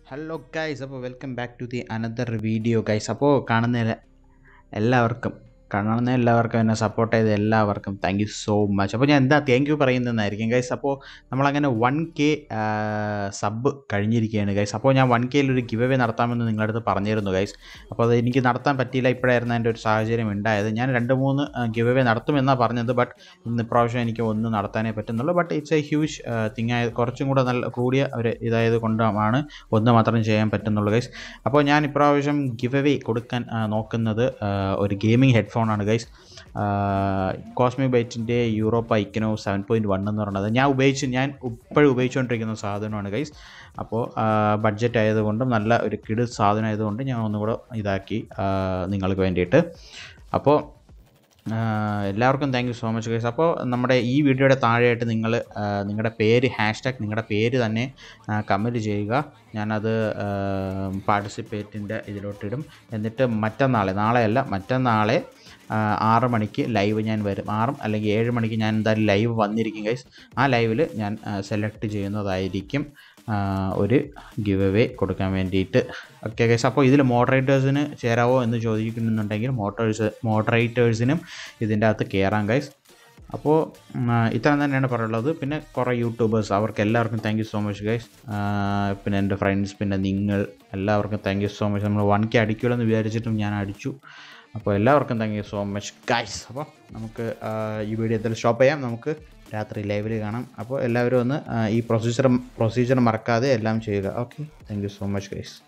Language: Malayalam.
ഹലോ ഗൈസ് അപ്പോൾ welcome back to the another video guys അപ്പോൾ കാണുന്ന എല്ലാ- എല്ലാവർക്കും കാണുന്ന എല്ലാവർക്കും എന്നെ സപ്പോർട്ട് ചെയ്ത എല്ലാവർക്കും താങ്ക് യു സോ മച്ച് അപ്പോൾ ഞാൻ എന്താ താങ്ക് യു പറയുന്നതെന്നായിരിക്കും ഗൈസ് അപ്പോൾ നമ്മളങ്ങനെ വൺ കെ സബ് കഴിഞ്ഞിരിക്കുകയാണ് ഗൈസ് അപ്പോൾ ഞാൻ വൺ കെയിൽ ഒരു ഗിവ് അവേ നടത്താമെന്ന് നിങ്ങളുടെ അടുത്ത് പറഞ്ഞിരുന്നു ഗൈസ് അപ്പോൾ അത് എനിക്ക് നടത്താൻ പറ്റിയില്ല ഇപ്പോഴായിരുന്നു എൻ്റെ ഒരു സാഹചര്യം ഉണ്ടായത് ഞാൻ രണ്ട് മൂന്ന് ഗിവ് അവേ നടത്തുമെന്നാണ് പറഞ്ഞത് ബട്ട് ഇന്ന് ഇപ്രാവശ്യം എനിക്ക് ഒന്ന് നടത്താനേ പറ്റുന്നുള്ളൂ but it's a huge thing ആയത് കുറച്ചും കൂടെ നല്ല കൂടിയ ഒരു ഇതായത് കൊണ്ടാണ് ഒന്ന് മാത്രം ചെയ്യാൻ പറ്റുന്നുള്ളൂ ഗൈസ് അപ്പോൾ ഞാൻ ഇപ്രാവശ്യം ഗിവ് അവേ കൊടുക്കാൻ ആ, നോക്കുന്നത് ആ, ഒരു ഗെയിമിംഗ് ഹെഡ്ഫോണാണ് ഗൈസ് കോസ്മിക് ബൈറ്റിൻ്റെ യൂറോപ്പ് ഐക്കനോ സെവൻ പോയിൻറ്റ് വൺ എന്ന് പറയുന്നത് ഞാൻ ഉപയോഗിച്ച് ഞാൻ ഇപ്പോഴും ഉപയോഗിച്ചുകൊണ്ടിരിക്കുന്ന സാധനമാണ് ഗൈസ് അപ്പോൾ ബഡ്ജറ്റ് ആയതുകൊണ്ടും നല്ല ഒരു കിട് സാധനം ആയതുകൊണ്ട് ഞാൻ ഒന്നുകൂടെ ഇതാക്കി ആ, നിങ്ങൾക്ക് വേണ്ടിയിട്ട് അപ്പോൾ ആഹ് എല്ലാവർക്കും thank you so much guys അപ്പോൾ നമ്മുടെ ഈ വീഡിയോയുടെ താഴെയായിട്ട് നിങ്ങൾ നിങ്ങളുടെ പേര് ഹാഷ്ടാഗ് നിങ്ങളുടെ പേര് തന്നെ കമൻറ്റ് ചെയ്യുക ഞാനത് പാർട്ടിസിപ്പേറ്റിൻ്റെ ഇതിലോട്ടിടും എന്നിട്ട് മറ്റന്നാളെ നാളെയല്ല മറ്റന്നാളെ ആഹ് ആറ് മണിക്ക് ലൈവ് ഞാൻ വരും ആറും അല്ലെങ്കിൽ ഏഴ് മണിക്ക് ഞാൻ എന്തായാലും ലൈവ് വന്നിരിക്കും ഗൈസ് ആ ലൈവിൽ ഞാൻ സെലക്ട് ചെയ്യുന്നതായിരിക്കും ആഹ് ഒരു ഗിവ് അവേ കൊടുക്കാൻ വേണ്ടിയിട്ട് ഓക്കെ ഗൈസ് അപ്പോൾ ഇതിൽ മോഡറേറ്റേഴ്സിന് ചേരാവോ എന്ന് ചോദിക്കുന്നുണ്ടെങ്കിൽ മോട്ടറേഴ്സ് മോഡറേറ്റേഴ്സിനും ഇതിൻ്റെ അകത്ത് കയറാം ഗൈസ് അപ്പോൾ ഉം, ആ, ഇത്ര തന്നെയാണ് പറയുള്ളത് പിന്നെ കുറേ യൂട്യൂബേഴ്സ് അവർക്ക് എല്ലാവർക്കും thank you so much guys പിന്നെ എൻ്റെ ഫ്രണ്ട്സ് പിന്നെ നിങ്ങൾ എല്ലാവർക്കും താങ്ക് യു സോ മച്ച് നമ്മൾ വൺ കെ അടിക്കുമല്ലോ എന്ന് വിചാരിച്ചിട്ടും ഞാൻ അടിച്ചു അപ്പോൾ എല്ലാവർക്കും thank you so much guys അപ്പോൾ നമുക്ക് ആ, ഈ വീഡിയോ എന്തായാലും സ്റ്റോപ്പ് ചെയ്യാം നമുക്ക് രാത്രി ലൈവിൽ കാണാം അപ്പോൾ എല്ലാവരും ഒന്ന് ആ, ഈ പ്രൊസീജിയർ പ്രൊസീജിയർ മറക്കാതെ എല്ലാം ചെയ്യുക okay thank you so much guys